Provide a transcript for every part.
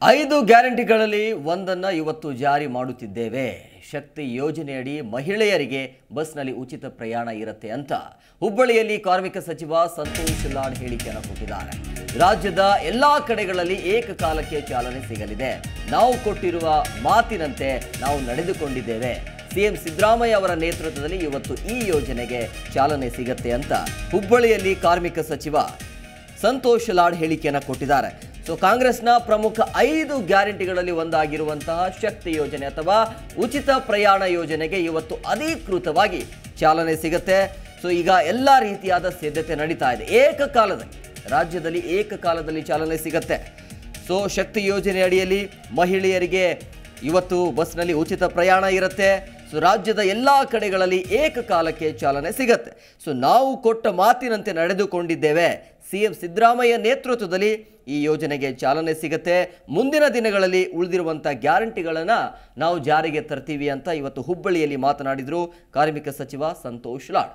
ಐದು ಗ್ಯಾರಂಟಿಗಳಲ್ಲಿ ಒಂದನ್ನು ಇವತ್ತು ಜಾರಿ ಮಾಡುತ್ತಿದ್ದೇವೆ ಶಕ್ತಿ ಯೋಜನೆಯಡಿ ಮಹಿಳೆಯರಿಗೆ ಬಸ್ನಲ್ಲಿ ಉಚಿತ ಪ್ರಯಾಣ ಇರುತ್ತೆ ಅಂತ ಹುಬ್ಬಳ್ಳಿಯಲ್ಲಿ ಕಾರ್ಮಿಕ ಸಚಿವ ಸಂತೋಷ್ ಲಾಡ್ ಹೇಳಿಕೆಯನ್ನು ಕೊಟ್ಟಿದ್ದಾರೆ ರಾಜ್ಯದ ಎಲ್ಲಾ ಕಡೆಗಳಲ್ಲಿ ಏಕಕಾಲಕ್ಕೆ ಚಾಲನೆ ಸಿಗಲಿದೆ ನಾವು ಕೊಟ್ಟಿರುವ ಮಾತಿನಂತೆ ನಾವು ನಡೆದುಕೊಂಡಿದ್ದೇವೆ ಸಿಎಂ ಸಿದ್ದರಾಮಯ್ಯ ಅವರ ನೇತೃತ್ವದಲ್ಲಿ ಇವತ್ತು ಈ ಯೋಜನೆಗೆ ಚಾಲನೆ ಸಿಗತ್ತೆ ಅಂತ ಹುಬ್ಬಳ್ಳಿಯಲ್ಲಿ ಕಾರ್ಮಿಕ ಸಚಿವ ಸಂತೋಷ್ ಲಾಡ್ ಹೇಳಿಕೆಯನ್ನು ಕೊಟ್ಟಿದ್ದಾರೆ ಸೊ ಕಾಂಗ್ರೆಸ್ನ ಪ್ರಮುಖ ಐದು ಗ್ಯಾರಂಟಿಗಳಲ್ಲಿ ಒಂದಾಗಿರುವಂತಹ ಶಕ್ತಿ ಯೋಜನೆ ಅಥವಾ ಉಚಿತ ಪ್ರಯಾಣ ಯೋಜನೆಗೆ ಇವತ್ತು ಅಧಿಕೃತವಾಗಿ ಚಾಲನೆ ಸಿಗುತ್ತೆ ಸೊ ಈಗ ಎಲ್ಲ ರೀತಿಯಾದ ಸಿದ್ಧತೆ ನಡೀತಾ ಇದೆ ಏಕಕಾಲದಲ್ಲಿ ರಾಜ್ಯದಲ್ಲಿ ಏಕಕಾಲದಲ್ಲಿ ಚಾಲನೆ ಸಿಗತ್ತೆ ಸೊ ಶಕ್ತಿ ಯೋಜನೆ ಅಡಿಯಲ್ಲಿ ಮಹಿಳೆಯರಿಗೆ ಇವತ್ತು ಬಸ್ನಲ್ಲಿ ಉಚಿತ ಪ್ರಯಾಣ ಇರುತ್ತೆ ಸೊ ರಾಜ್ಯದ ಎಲ್ಲ ಕಡೆಗಳಲ್ಲಿ ಏಕಕಾಲಕ್ಕೆ ಚಾಲನೆ ಸಿಗತ್ತೆ ಸೊ ನಾವು ಕೊಟ್ಟ ಮಾತಿನಂತೆ ನಡೆದುಕೊಂಡಿದ್ದೇವೆ ಸಿಎಂ ಸಿದ್ದರಾಮಯ್ಯ ನೇತೃತ್ವದಲ್ಲಿ ಈ ಯೋಜನೆಗೆ ಚಾಲನೆ ಸಿಗತ್ತೆ ಮುಂದಿನ ದಿನಗಳಲ್ಲಿ ಉಳಿದಿರುವಂಥ ಗ್ಯಾರಂಟಿಗಳನ್ನು ನಾವು ಜಾರಿಗೆ ತರ್ತೀವಿ ಅಂತ ಇವತ್ತು ಹುಬ್ಬಳ್ಳಿಯಲ್ಲಿ ಮಾತನಾಡಿದರು ಕಾರ್ಮಿಕ ಸಚಿವ ಸಂತೋಷ್ ಲಾಡ್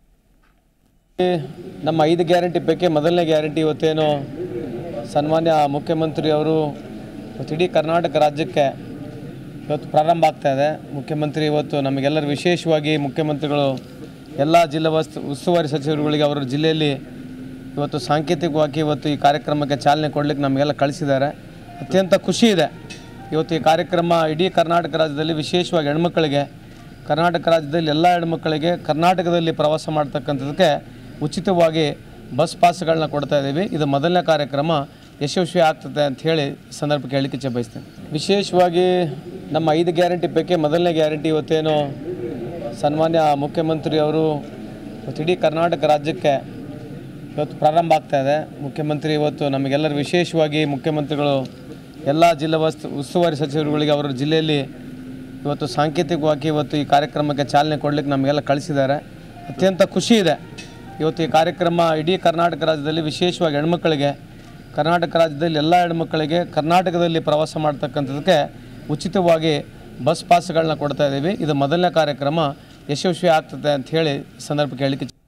ನಮ್ಮ ಐದು ಗ್ಯಾರಂಟಿ ಪೈಕಿ ಮೊದಲನೇ ಗ್ಯಾರಂಟಿ ಇವತ್ತೇನು ಸನ್ಮಾನ್ಯ ಮುಖ್ಯಮಂತ್ರಿ ಅವರು ಇವತ್ತು ಇಡೀ ಕರ್ನಾಟಕ ರಾಜ್ಯಕ್ಕೆ ಇವತ್ತು ಪ್ರಾರಂಭ ಆಗ್ತಾ ಇದೆ ಮುಖ್ಯಮಂತ್ರಿ ಇವತ್ತು ನಮಗೆಲ್ಲರೂ ವಿಶೇಷವಾಗಿ ಮುಖ್ಯಮಂತ್ರಿಗಳು ಎಲ್ಲ ಜಿಲ್ಲಾ ವಸ್ತು ಉಸ್ತುವಾರಿ ಸಚಿವರುಗಳಿಗೆ ಅವರ ಜಿಲ್ಲೆಯಲ್ಲಿ ಇವತ್ತು ಸಾಂಕೇತಿಕವಾಗಿ ಇವತ್ತು ಈ ಕಾರ್ಯಕ್ರಮಕ್ಕೆ ಚಾಲನೆ ಕೊಡಲಿಕ್ಕೆ ನಮಗೆಲ್ಲ ಕಳಿಸಿದ್ದಾರೆ ಅತ್ಯಂತ ಖುಷಿ ಇದೆ ಇವತ್ತು ಈ ಕಾರ್ಯಕ್ರಮ ಇಡೀ ಕರ್ನಾಟಕ ರಾಜ್ಯದಲ್ಲಿ ವಿಶೇಷವಾಗಿ ಹೆಣ್ಮಕ್ಕಳಿಗೆ ಕರ್ನಾಟಕ ರಾಜ್ಯದಲ್ಲಿ ಎಲ್ಲ ಹೆಣ್ಮಕ್ಕಳಿಗೆ ಕರ್ನಾಟಕದಲ್ಲಿ ಪ್ರವಾಸ ಮಾಡ್ತಕ್ಕಂಥದ್ದಕ್ಕೆ ಉಚಿತವಾಗಿ ಬಸ್ ಪಾಸ್ಗಳನ್ನ ಕೊಡ್ತಾ ಇದ್ದೀವಿ ಇದು ಮೊದಲನೇ ಕಾರ್ಯಕ್ರಮ ಯಶಸ್ವಿ ಆಗ್ತದೆ ಅಂತ ಹೇಳಿ ಈ ಸಂದರ್ಭಕ್ಕೆ ಹೇಳಲಿಕ್ಕೆ ಇಚ್ಛೆ ಬಯಸ್ತೇನೆ ವಿಶೇಷವಾಗಿ ನಮ್ಮ ಐದು ಗ್ಯಾರಂಟಿ ಪೈಕಿ ಮೊದಲನೇ ಗ್ಯಾರಂಟಿ ಇವತ್ತೇನು ಸನ್ಮಾನ್ಯ ಮುಖ್ಯಮಂತ್ರಿ ಅವರು ಇವತ್ತು ಇಡೀ ಕರ್ನಾಟಕ ರಾಜ್ಯಕ್ಕೆ ಇವತ್ತು ಪ್ರಾರಂಭ ಆಗ್ತಾ ಇದೆ ಮುಖ್ಯಮಂತ್ರಿ ಇವತ್ತು ನಮಗೆಲ್ಲರೂ ವಿಶೇಷವಾಗಿ ಮುಖ್ಯಮಂತ್ರಿಗಳು ಎಲ್ಲ ಜಿಲ್ಲಾ ವಸ್ತು ಉಸ್ತುವಾರಿ ಸಚಿವರುಗಳಿಗೆ ಅವರ ಜಿಲ್ಲೆಯಲ್ಲಿ ಇವತ್ತು ಸಾಂಕೇತಿಕವಾಗಿ ಇವತ್ತು ಈ ಕಾರ್ಯಕ್ರಮಕ್ಕೆ ಚಾಲನೆ ಕೊಡಲಿಕ್ಕೆ ನಮಗೆಲ್ಲ ಕಳಿಸಿದ್ದಾರೆ ಅತ್ಯಂತ ಖುಷಿ ಇದೆ ಇವತ್ತು ಈ ಕಾರ್ಯಕ್ರಮ ಇಡೀ ಕರ್ನಾಟಕ ರಾಜ್ಯದಲ್ಲಿ ವಿಶೇಷವಾಗಿ ಹೆಣ್ಮಕ್ಕಳಿಗೆ ಕರ್ನಾಟಕ ರಾಜ್ಯದಲ್ಲಿ ಎಲ್ಲ ಹೆಣ್ಮಕ್ಕಳಿಗೆ ಕರ್ನಾಟಕದಲ್ಲಿ ಪ್ರವಾಸ ಮಾಡ್ತಕ್ಕಂಥದ್ದಕ್ಕೆ ಉಚಿತವಾಗಿ ಬಸ್ ಪಾಸ್ಗಳನ್ನ ಕೊಡ್ತಾ ಇದ್ದೀವಿ ಇದು ಮೊದಲನೇ ಕಾರ್ಯಕ್ರಮ ಯಶಸ್ವಿ ಆಗ್ತದೆ ಅಂತ ಹೇಳಿ ಈ ಸಂದರ್ಭಕ್ಕೆ ಹೇಳಲಿಕ್ಕೆ ಇಚ್ಛೆ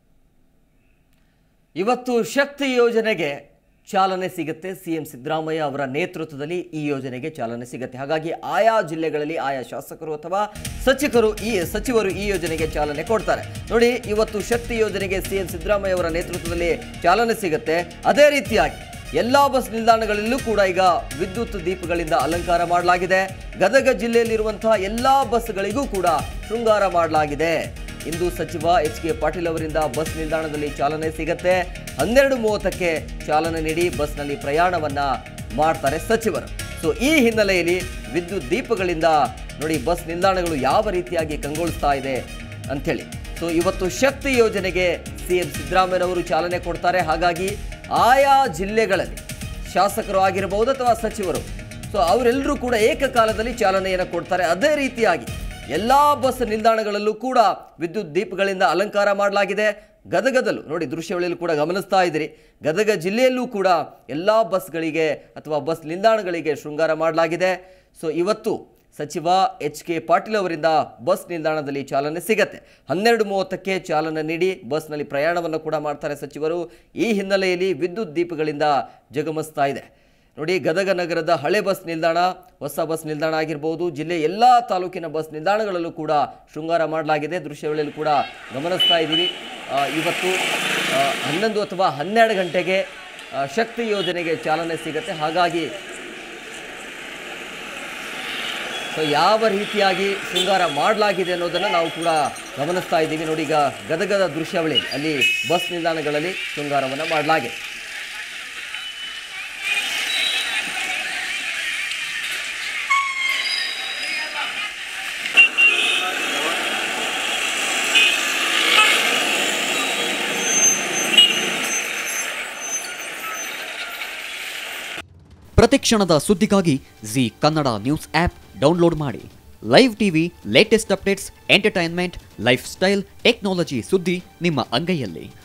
ಇವತ್ತು ಶಕ್ತಿ ಯೋಜನೆಗೆ ಚಾಲನೆ ಸಿಗುತ್ತೆ ಸಿಎಂ ಸಿದ್ದರಾಮಯ್ಯ ಅವರ ನೇತೃತ್ವದಲ್ಲಿ ಈ ಯೋಜನೆಗೆ ಚಾಲನೆ ಸಿಗುತ್ತೆ ಹಾಗಾಗಿ ಆಯಾ ಜಿಲ್ಲೆಗಳಲ್ಲಿ ಆಯಾ ಶಾಸಕರು ಅಥವಾ ಸಚಿವರು ಈ ಸಚಿವರು ಈ ಯೋಜನೆಗೆ ಚಾಲನೆ ಕೊಡ್ತಾರೆ ನೋಡಿ ಇವತ್ತು ಶಕ್ತಿ ಯೋಜನೆಗೆ ಸಿಎಂ ಸಿದ್ದರಾಮಯ್ಯ ಅವರ ನೇತೃತ್ವದಲ್ಲಿ ಚಾಲನೆ ಸಿಗುತ್ತೆ ಅದೇ ರೀತಿಯಾಗಿ ಎಲ್ಲಾ ಬಸ್ ನಿಲ್ದಾಣಗಳಲ್ಲೂ ಕೂಡ ಈಗ ವಿದ್ಯುತ್ ದೀಪಗಳಿಂದ ಅಲಂಕಾರ ಮಾಡಲಾಗಿದೆ ಗದಗ ಜಿಲ್ಲೆಯಲ್ಲಿರುವಂತಹ ಎಲ್ಲಾ ಬಸ್ಗಳಿಗೂ ಕೂಡ ಶೃಂಗಾರ ಮಾಡಲಾಗಿದೆ ಇಂದು ಸಚಿವ ಎಚ್ ಕೆ ಪಾಟೀಲ್ ಅವರಿಂದ ಬಸ್ ನಿಲ್ದಾಣದಲ್ಲಿ ಚಾಲನೆ ಸಿಗತ್ತೆ ಹನ್ನೆರಡು ಮೂವತ್ತಕ್ಕೆ ಚಾಲನೆ ನೀಡಿ ಬಸ್ನಲ್ಲಿ ಪ್ರಯಾಣವನ್ನ ಮಾಡ್ತಾರೆ ಸಚಿವರು ಸೊ ಈ ಹಿನ್ನೆಲೆಯಲ್ಲಿ ವಿದ್ಯುತ್ ದೀಪಗಳಿಂದ ನೋಡಿ ಬಸ್ ನಿಲ್ದಾಣಗಳು ಯಾವ ರೀತಿಯಾಗಿ ಕಂಗೊಳಿಸ್ತಾ ಇದೆ ಅಂಥೇಳಿ ಸೊ ಇವತ್ತು ಶಕ್ತಿ ಯೋಜನೆಗೆ ಸಿಎಂ ಸಿದ್ದರಾಮಯ್ಯನವರು ಚಾಲನೆ ಕೊಡ್ತಾರೆ ಹಾಗಾಗಿ ಆಯಾ ಜಿಲ್ಲೆಗಳಲ್ಲಿ ಶಾಸಕರು ಆಗಿರಬಹುದು ಅಥವಾ ಸಚಿವರು ಸೊ ಅವರೆಲ್ಲರೂ ಕೂಡ ಏಕಕಾಲದಲ್ಲಿ ಚಾಲನೆಯನ್ನು ಕೊಡ್ತಾರೆ ಅದೇ ರೀತಿಯಾಗಿ ಎಲ್ಲಾ ಬಸ್ ನಿಲ್ದಾಣಗಳಲ್ಲೂ ಕೂಡ ವಿದ್ಯುತ್ ದೀಪಗಳಿಂದ ಅಲಂಕಾರ ಮಾಡಲಾಗಿದೆ ಗದಗದಲ್ಲೂ ನೋಡಿ ದೃಶ್ಯಗಳಲ್ಲಿ ಕೂಡ ಗಮನಿಸ್ತಾ ಇದ್ದೀರಿ ಗದಗ ಜಿಲ್ಲೆಯಲ್ಲೂ ಕೂಡ ಎಲ್ಲ ಬಸ್ಗಳಿಗೆ ಅಥವಾ ಬಸ್ ನಿಲ್ದಾಣಗಳಿಗೆ ಶೃಂಗಾರ ಮಾಡಲಾಗಿದೆ ಸೊ ಇವತ್ತು ಸಚಿವ ಎಚ್ ಕೆ ಪಾಟೀಲ್ ಅವರಿಂದ ಬಸ್ ನಿಲ್ದಾಣದಲ್ಲಿ ಚಾಲನೆ ಸಿಗತ್ತೆ ಹನ್ನೆರಡು ಮೂವತ್ತಕ್ಕೆ ಚಾಲನೆ ನೀಡಿ ಬಸ್ನಲ್ಲಿ ಪ್ರಯಾಣವನ್ನು ಕೂಡ ಮಾಡ್ತಾರೆ ಸಚಿವರು ಈ ಹಿನ್ನೆಲೆಯಲ್ಲಿ ವಿದ್ಯುತ್ ದೀಪಗಳಿಂದ ಜಗಮಿಸ್ತಾ ಇದೆ ನೋಡಿ ಗದಗ ನಗರದ ಹಳೆ ಬಸ್ ನಿಲ್ದಾಣ ಹೊಸ ಬಸ್ ನಿಲ್ದಾಣ ಆಗಿರ್ಬೋದು ಜಿಲ್ಲೆ ಎಲ್ಲ ತಾಲೂಕಿನ ಬಸ್ ನಿಲ್ದಾಣಗಳಲ್ಲೂ ಕೂಡ ಶೃಂಗಾರ ಮಾಡಲಾಗಿದೆ ದೃಶ್ಯಗಳಲ್ಲಿ ಕೂಡ ಗಮನಿಸ್ತಾ ಇದ್ದೀವಿ ಆ, ಇವತ್ತು ಆ, ಹನ್ನೊಂದು ಅಥವಾ ಹನ್ನೆರಡು ಗಂಟೆಗೆ ಆ, ಶಕ್ತಿ ಯೋಜನೆಗೆ ಚಾಲನೆ ಸಿಗುತ್ತೆ ಹಾಗಾಗಿ ಸೊ ಯಾವ ರೀತಿಯಾಗಿ ಶೃಂಗಾರ ಮಾಡಲಾಗಿದೆ ಅನ್ನೋದನ್ನು ನಾವು ಕೂಡ ಗಮನಿಸ್ತಾ ಇದ್ದೀವಿ ನೋಡಿ ಈಗ ಗದಗದ ದೃಶ್ಯಾವಳಿ ಅಲ್ಲಿ ಬಸ್ ನಿಲ್ದಾಣಗಳಲ್ಲಿ ಶೃಂಗಾರವನ್ನು ಮಾಡಲಾಗಿದೆ ಪ್ರತಿಕ್ಷಣದ ಸುದ್ದಿಗಾಗಿ Zee Kannada news app download ಮಾಡಿ live TV latest updates entertainment lifestyle technology ಸುದ್ದಿ ನಿಮ್ಮ ಅಂಗೈಯಲ್ಲಿ